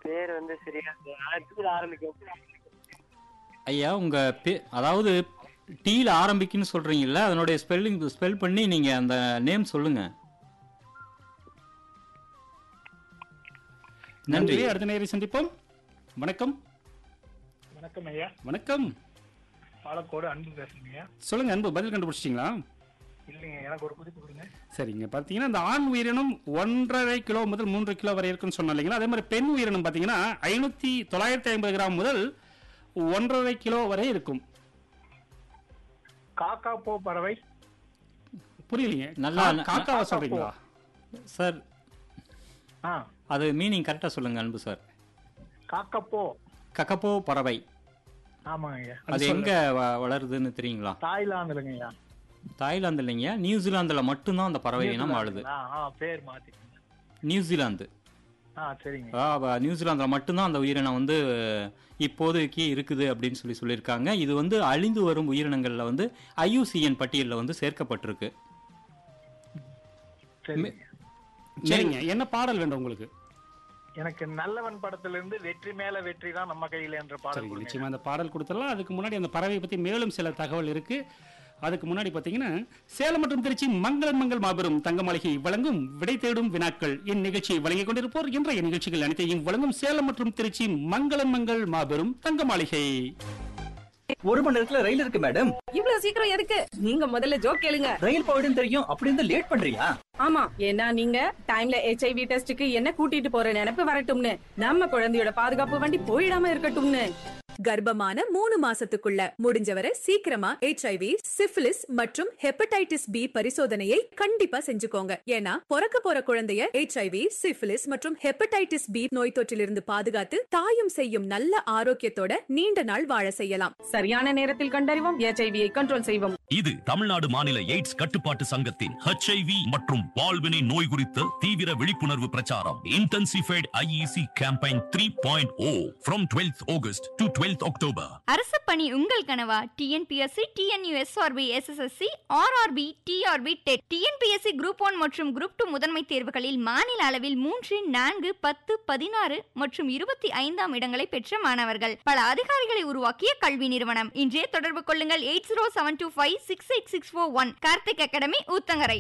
பேர் வந்து சரியா அடுத்தது ஆரம்பிக்கும் ஐயா உங்க பே அதாவது டீல ஆரம்பிக்குன்னு சொல்றீங்கல்ல அதனுடைய ஸ்பெல்லிங் ஸ்பெல் பண்ணி நீங்க அந்த நேம் சொல்லுங்க நன்றி நன்றி அடுத்த நேரை சந்திப்போம் வணக்கம் வணக்கம் ஐயா வணக்கம் பாலக்கோடு அன்பு பேசுறேங்க ஐயா சொல்லுங்க அன்பு பதில் கண்டுபிடிச்சிட்டீங்களா இல்லைங்க எனக்கு ஒரு குறிப்பு கொடுங்க சரிங்க பார்த்தீங்கன்னா இந்த ஆண் உயிரினம் ஒன்றரை கிலோ முதல் மூன்று கிலோ வரை இருக்குன்னு சொன்னோம் இல்லைங்களா அதே மாதிரி பெண் உயிரினம் பார்த்தீங்கன்னா ஐநூற்றி தொள்ளாயிரத்தி ஐம்பது கிராம் முதல் ஒன்றரை கிலோ வரை இருக்கும் காக்கா போ பறவை புரியலைங்க நல்லா- கா- காக்காவா காக்கா சொல்றீங்களா சார் ஆ அது மீனிங் கரெக்டா சொல்லுங்க அன்பு சார் காக்கப்போ கக்கப்போ பறவை ஆமாங்க ஐயா அது எங்க வ- வளருதுன்னு தெரியுங்களா தாய்லாந்துலங்க ஐயா தாய்லாந்து இல்லைங்க நியூசிலாந்துல மட்டும்தான் அந்த பறவை இனம் வாழுது ஆ ஆ பேர் மாத்திக்கங்க நியூசிலாந்து ஆ சரிங்க ஆ, வ- நியூசிலாந்துல மட்டும்தான் அந்த உயிரினம் வந்து இப்போதைக்கு இருக்குது அப்படின்னு சொல்லி சொல்லியிருக்காங்க இது வந்து அழிந்து வரும் உயிரினங்கள்ல வந்து ஐயூசிஎன் பட்டியலில் வந்து சேர்க்கப்பட்டிருக்கு சரிங்க சரிங்க என்ன பாடல் வேண்டும் உங்களுக்கு எனக்கு நல்லவன் படத்துல இருந்து வெற்றி மேல வெற்றி தான் நம்ம கையில என்ற பாடல் சரிங்க கொடுங்க நிச்சயமா அந்த பாடல் கொடுத்துடலாம் அதுக்கு முன்னாடி அந்த பறவையை பத்தி மேலும் சில தகவல் இருக்கு அதுக்கு முன்னாடி பாத்தீங்கன்னா சேலம் மற்றும் திருச்சி மங்களன் மங்கள் மாபெரும் தங்க மாளிகை வழங்கும் விடை தேடும் வினாக்கள் இந்நிகழ்ச்சியை வழங்கிக் கொண்டிருப்போர் இன்றைய நிகழ்ச்சிகள் அனைத்தையும் வழங்கும் சேலம் மற்றும் திருச்சி மங்களன் மங்கள் மாபெரும் தங்க மாளிகை ஒரு மணி நேரத்துல ரயில் இருக்கு மேடம் இவ்வளவு சீக்கிரம் எதுக்கு நீங்க முதல்ல ஜோக் கேளுங்க ரயில் போயிடும் தெரியும் அப்படி இருந்தா லேட் பண்றியா ஆமா ஏன்னா நீங்க டைம்ல ஹெச்ஐவி டெஸ்டுக்கு என்ன கூட்டிட்டு போற நினைப்பு வரட்டும்னு நம்ம குழந்தையோட பாதுகாப்பு வண்டி போயிடாம இருக்கட்டும்னு கர்ப்பமான மூணு மாசத்துக்குள்ள முடிஞ்சவரை சீக்கிரமா ஹெச்ஐவி சிஃபிலிஸ் மற்றும் ஹெப்படைட்டிஸ் பி பரிசோதனையை கண்டிப்பா செஞ்சுக்கோங்க ஏன்னா பிறக்க போற குழந்தைய ஹெச்ஐவி சிஃபிலிஸ் மற்றும் ஹெப்படைட்டிஸ் பி நோய் தொற்றிலிருந்து பாதுகாத்து தாயும் செய்யும் நல்ல ஆரோக்கியத்தோட நீண்ட நாள் வாழ செய்யலாம் சரியான நேரத்தில் கண்டறிவோம் ஹெச்ஐவியை கண்ட்ரோல் செய்வோம் இது தமிழ்நாடு மாநில எய்ட்ஸ் கட்டுப்பாட்டு சங்கத்தின் HIV மற்றும் பால்வினை நோய் குறித்த தீவிர விழிப்புணர்வு பிரச்சாரம் intensified IEC campaign three point O from twelfth August to twelfth October அரசு பணி உங்கள் கனவா TNPSC TNUSRB SSSC RRB TRB TET TNPSC group one மற்றும் குரூப் டூ முதன்மை தேர்வுகளில் மாநில அளவில் மூன்று நான்கு பத்து பதினாறு மற்றும் இருபத்தி ஐந்தாம் இடங்களை பெற்ற மாணவர்கள் பல அதிகாரிகளை உருவாக்கிய கல்வி நிறுவனம் இன்றே தொடர்பு கொள்ளுங்கள் eight zero seven two five six eight six four one Karthik academy Uthangarai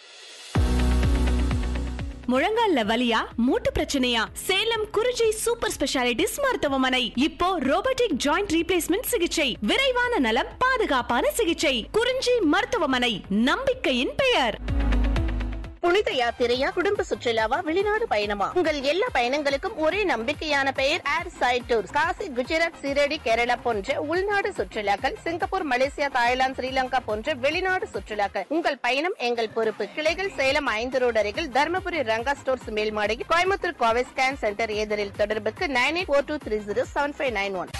முழங்கால்ல வலியா மூட்டு பிரச்சனையா சேலம் குறிஞ்சி சூப்பர் ஸ்பெஷாலிட்டிஸ் மருத்துவமனை இப்போ ரோபோட்டிக் ஜாயிண்ட் ரீப்ளேஸ்மெண்ட் சிகிச்சை விரைவான நலம் பாதுகாப்பான சிகிச்சை குறிஞ்சி மருத்துவமனை நம்பிக்கையின் பெயர் புனித யாத்திரையா குடும்ப சுற்றுலாவா வெளிநாடு பயணமா உங்கள் எல்லா பயணங்களுக்கும் ஒரே நம்பிக்கையான பெயர் air side tour Kashi Gujarat Shirdi Kerala போன்ற உள்நாடு சுற்றுலாக்கள் சிங்கப்பூர் மலேசியா தாய்லாந்து ஸ்ரீலங்கா போன்ற வெளிநாடு சுற்றுலாக்கள் உங்கள் பயணம் எங்கள் பொறுப்பு கிளைகள் சேலம் ஐந்து ரோடு அருகில் தர்மபுரி ரங்கா ஸ்டோர்ஸ் மேல்மாடியில் கோயம்புத்தூர் கோவை ஸ்கேன் சென்டர் எதிரில் தொடர்புக்கு nine eight four two three zero seven five nine one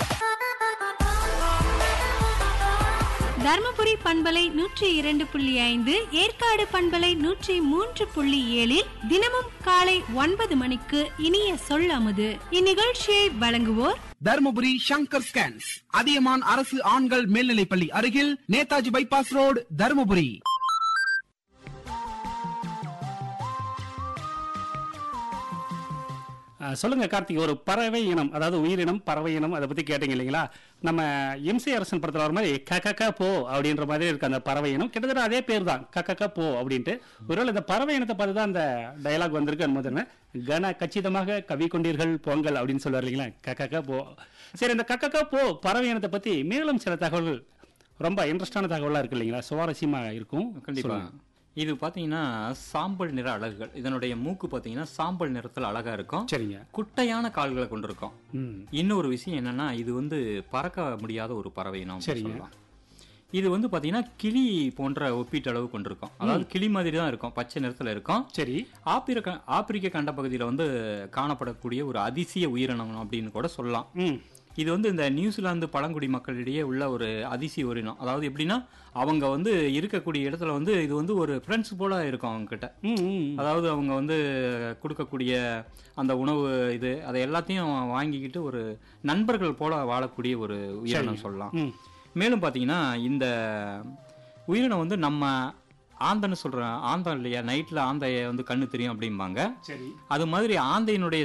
Dharmapuri பண்பலை நூற்றி இரண்டு புள்ளி ஐந்து ஏற்காடு பண்பலை நூற்றி மூன்று புள்ளி ஏழில் தினமும் காலை ஒன்பது மணிக்கு இனிய சொல்லமுது இந்நிகழ்ச்சியை வழங்குவோர் தர்மபுரி சங்கர் ஸ்கேன்ஸ் அதியமான் அரசு ஆண்கள் மேல்நிலைப்பள்ளி அருகில் நேதாஜி பைபாஸ் ரோடு தர்மபுரி ஆ, சொல்லுங்க கார்த்திக் ஒரு பறவை இனம் அதாவது உயிரினம் பறவை இனம் அதை பத்தி கேட்டீங்க இல்லைங்களா நம்ம எம்சி அரசன் படத்துல வர மாதிரி கக்கக்கா போ அப்படின்ற மாதிரி இருக்கு அந்த பறவை இனம் கிட்டத்தட்ட அதே பேர் தான் கக்கக்கா போ அப்படின்ட்டு ஒருவேளை இந்த பறவை இனத்தை பார்த்து தான் அந்த டயலாக் வந்திருக்கு என்பது கன கச்சிதமாக கவி கொண்டீர்கள் போங்கல் அப்படின்னு சொல்லுவார் இல்லைங்களா கக்கக்கா போ சரி இந்த கக்கக்கா போ பறவை இனத்தை பத்தி மேலும் சில தகவல்கள் ரொம்ப இன்ட்ரெஸ்டான தகவலா இருக்கு இல்லைங்களா சுவாரஸ்யமா இருக்கும் கண்டிப்பா சொல்லுங்க. இது பாத்தீங்கன்னா சாம்பல் நிற அலகுகள் இதனுடைய மூக்கு பாத்தீங்கன்னா சாம்பல் நிறத்துல அழகா இருக்கும் சரிங்க குட்டையான கால்களை கொண்டிருக்கும் ம். இன்னொரு விஷயம் என்னன்னா இது வந்து பறக்க முடியாத ஒரு பறவை நாம் சரிங்க. சொல்லலாம் இது வந்து பாத்தீங்கன்னா கிளி போன்ற ஒப்பீட்டளவு கொண்டிருக்கும் அதாவது கிளி மாதிரி தான் இருக்கும் பச்சை நிறத்துல இருக்கும் சரி ஆப்பிரிக்க ஆப்பிரிக்க கண்ட பகுதியில் வந்து காணப்படக்கூடிய ஒரு அதிசய உயிரினம் அப்படின்னு கூட சொல்லலாம் ம் இது வந்து இந்த நியூசிலாந்து பழங்குடி மக்களிடையே உள்ள ஒரு அதிசய உயிரினம் அதாவது எப்படின்னா அவங்க வந்து இருக்கக்கூடிய இடத்துல வந்து இது வந்து ஒரு ஃப்ரெண்ட்ஸ் போல இருக்கும் அவங்க கிட்ட ம், ம். அதாவது அவங்க வந்து கொடுக்கக்கூடிய அந்த உணவு இது அதை எல்லாத்தையும் வாங்கிக்கிட்டு ஒரு நண்பர்கள் போல வாழக்கூடிய ஒரு உயிரினம் சரிங்க. சொல்லலாம் ம். மேலும் பார்த்தீங்கன்னா இந்த உயிரினம் வந்து நம்ம ஆந்தன்னு சொல்றேன் ஆந்தம் இல்லையா நைட்ல ஆந்தைய வந்து கண்ணு தெரியும் அப்படிம்பாங்க சரி அது மாதிரி ஆந்தையினுடைய